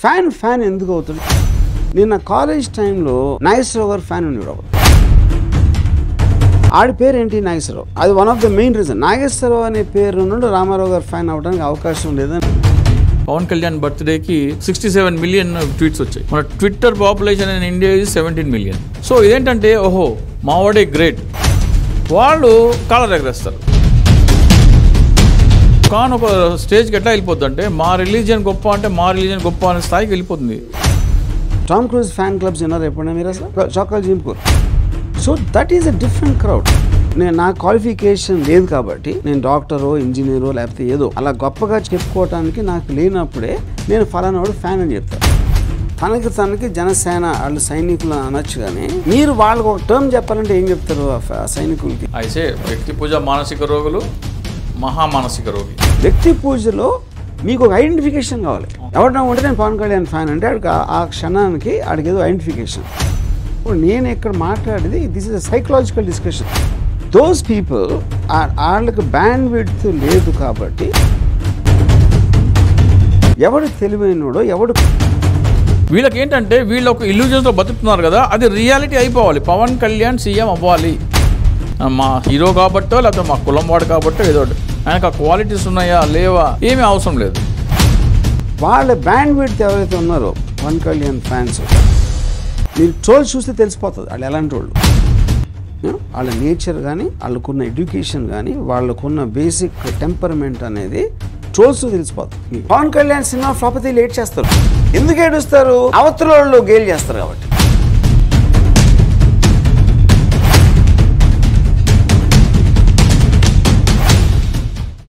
Fan fan ఎందుకు అవుతుంది నిన్న కాలేజ్ టైంలో నాగేశ్వరరావు గారు ఫ్యాన్ ఉండేవాడు ఒకడు. ఆడి పేరు ఏంటి నాగేశ్వరరావు అది one of the main reason Nageswara Rao అనే పేరు నుండి రామారావు గారు ఫ్యాన్ అవడానికి అవకాశం లేదని పవన్ కళ్యాణ్ బర్త్డేకి సిక్స్టీ సెవెన్ మిలియన్ ట్వీట్స్ వచ్చాయి మన Twitter population in India is seventeen million so ఇదేంటంటే ఓహో మావాడే గ్రేట్ వాళ్ళు కాలర్ ఎగరేస్తారు కానీ ఒక స్టేజ్కి ఎట్లా వెళ్ళిపోద్ది అంటే మా రిలీజియన్ గొప్ప అంటే మా రిలీజియన్ గొప్ప అనే స్థాయికి వెళ్ళిపోతుంది టామ్ క్రూజ్ ఫ్యాన్ క్లబ్స్ విన్నారు ఎప్పుడైనా మీరు అసలు చౌకాల్ జింపూర్ so that is a different crowd నేను నా క్వాలిఫికేషన్ లేదు కాబట్టి నేను డాక్టరో ఇంజనీరో లేకపోతే ఏదో అలా గొప్పగా చెప్పుకోవటానికి నాకు లేనప్పుడే నేను ఫలానా వాడు ఫ్యాన్ అని చెప్తాను తనకి తనకి జనసేన వాళ్ళు సైనికులు అనొచ్చు కానీ మీరు వాళ్ళకి ఒక టర్మ్ చెప్పాలంటే ఏం చెప్తారు ఆ ఫ- సైనికులకి అయితే వ్యక్తి పూజ మానసిక రోగులు మహామానసిక రోగి వ్యక్తి పూజలో మీకు ఒక ఐడెంటిఫికేషన్ కావాలి ఎవరినా ఉంటే నేను పవన్ కళ్యాణ్ ఫ్యాన్ అంటే ఆడికి ఆ- ఆ క్షణానికి ఆడికి ఏదో ఐడెంటిఫికేషన్ ఇప్పుడు నేను ఇక్కడ మాట్లాడేది this is psychological discussion those people వాళ్ళకి బ్యాండ్ విడ్త్ లేదు కాబట్టి ఎవడు తెలివైనడో ఎవడు వీళ్ళకి ఏంటంటే వీళ్ళు ఒక ఇల్యూజన్తో బతుకుతున్నారు కదా అది రియాలిటీ అయిపోవాలి పవన్ కళ్యాణ్ సీఎం అవ్వాలి ఆ, మా హీరో కాబట్టో లేకపోతే మా కులం వాడు కాబట్టో ఏదో ఒకటి. ఆయనకు ఆ క్వాలిటీస్ ఉన్నాయా లేవా ఏమీ అవసరం లేదు వాళ్ళ బ్యాండ్ విడ్త్ ఎవరైతే ఉన్నారో పవన్ కళ్యాణ్ ఫ్యాన్స్ మీరు ట్రోల్ చూస్తే తెలిసిపోతుంది వాళ్ళు ఎలాంటి వాళ్ళు You know, వాళ్ళ నేచర్ కానీ వాళ్ళకున్న ఎడ్యుకేషన్ కానీ వాళ్ళకున్న బేసిక్ టెంపర్మెంట్ అనేది ట్రోల్స్ తెలిసిపోతుంది మీకు. పవన్ కళ్యాణ్ సినిమా ఫ్లాప్ అయితే లేట్ చేస్తారు ఎందుకు ఏడుస్తారు అవతల వాళ్ళు గేల్ చేస్తారు కాబట్టి